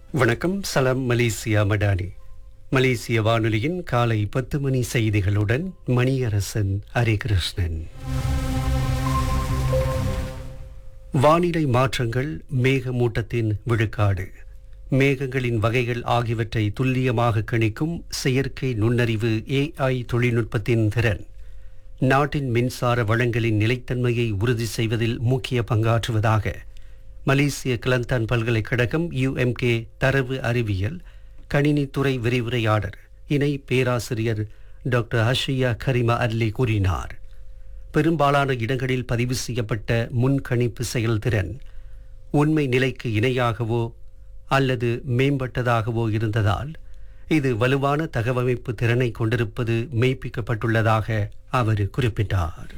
வணக்கம் சலாம் மலேசியா மடானி மலேசிய வானொலியின் காலை பத்து மணி செய்திகளுடன் மணியரசன் ஹரிகிருஷ்ணன் வானிலை மாற்றங்கள் மேகமூட்டத்தின் விழுக்காடு மேகங்களின் வகைகள் ஆகியவற்றை துல்லியமாக கணிக்கும் செயற்கை நுண்ணறிவு ஏஐ தொழில்நுட்பத்தின் திறன் நாட்டின் மின்சார வளங்களின் நிலைத்தன்மையை உறுதி செய்வதில் முக்கிய பங்காற்றுவதாக மலேசிய கிளந்தான் பல்கலைக்கழகம் யுஎம்கே தரவு அறிவியல் கணினித்துறை விரிவுரையாளர் இணை பேராசிரியர் டாக்டர் ஹஷியா கரிமா அர்லி கூறினார் பெரும்பாலான இடங்களில் பதிவு செய்யப்பட்ட முன்கணிப்பு செயல்திறன் உண்மை நிலைக்கு இணையாகவோ அல்லது மேம்பட்டதாகவோ இருந்ததால் இது வலுவான தகவமைப்பு திறனை கொண்டிருப்பது மெய்ப்பிக்கப்பட்டுள்ளதாக அவர் குறிப்பிட்டார்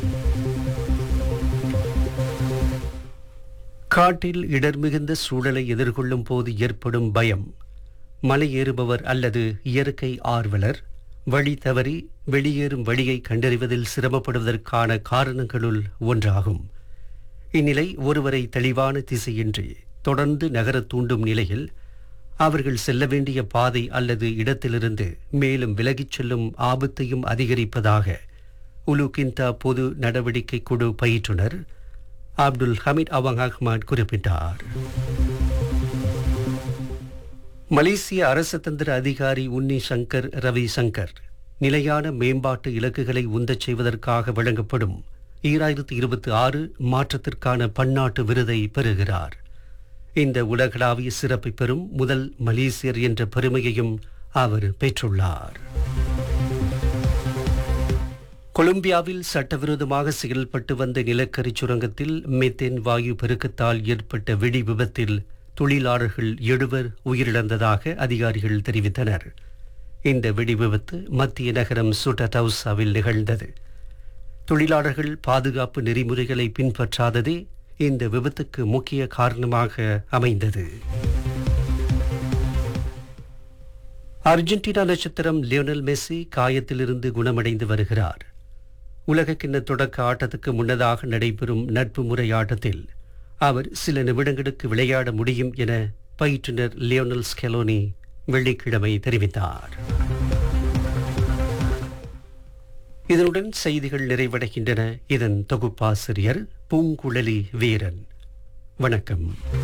காட்டில் இடர் மிகுந்த சூழலை எதிர்கொள்ளும் போது ஏற்படும் பயம் மலையேறுபவர் அல்லது இயற்கை ஆர்வலர் வழி தவறி வெளியேறும் வழியை கண்டறிவதில் சிரமப்படுவதற்கான காரணங்களுள் ஒன்றாகும் இந்நிலை ஒருவரை தெளிவான திசையின்றி தொடர்ந்து நகரத் தூண்டும் நிலையில் அவர்கள் செல்ல வேண்டிய பாதை அல்லது இடத்திலிருந்து மேலும் விலகிச் செல்லும் ஆபத்தையும் அதிகரிப்பதாக உலுகிந்தா பொது நடவடிக்கை குழு பயிற்றுனர் அப்துல் ஹமீத் அவங் அஹ்மத் குறிப்பிட்டார் மலேசிய அரசு தந்திர அதிகாரி உன்னி சங்கர் ரவி சங்கர் நிலையான மேம்பாட்டு இலக்குகளை உந்தச் செய்வதற்காக வழங்கப்படும் ஈராயிரத்தி இருபத்தி ஆறு மாற்றத்திற்கான பன்னாட்டு விருதை பெறுகிறார் இந்த உலகளாவிய சிறப்பை பெறும் முதல் மலேசியர் என்ற பெருமையையும் அவர் பெற்றுள்ளார் கொலம்பியாவில் சட்டவிரோதமாக செயல்பட்டு வந்த நிலக்கரி சுரங்கத்தில் மெத்தேன் வாயு பெருக்கத்தால் ஏற்பட்ட வெடி விபத்தில் தொழிலாளர்கள் எழுவர் உயிரிழந்ததாக அதிகாரிகள் தெரிவித்தனர் இந்த வெடி விபத்து மத்திய நகரம் சுட்டடவுசாவில் நிகழ்ந்தது தொழிலாளர்கள் பாதுகாப்பு நெறிமுறைகளை பின்பற்றாததே இந்த விபத்துக்கு முக்கிய காரணமாக அமைந்தது அர்ஜென்டினா நட்சத்திரம் லியோனல் மெஸ்ஸி காயத்திலிருந்து குணமடைந்து வருகிறார் உலகக்கிண்ண தொடக்க ஆட்டத்துக்கு முன்னதாக நடைபெறும் நட்பு முறை ஆட்டத்தில் அவர் சில நிமிடங்களுக்கு விளையாட முடியும் என பயிற்றுனர் லியோனல் ஸ்கெலோனி வெள்ளிக்கிழமை தெரிவித்தார் இதனுடன் செய்திகள் நிறைவடைகின்றன இதன் தொகுப்பாசிரியர் பூங்குழலி வீரன் வணக்கம்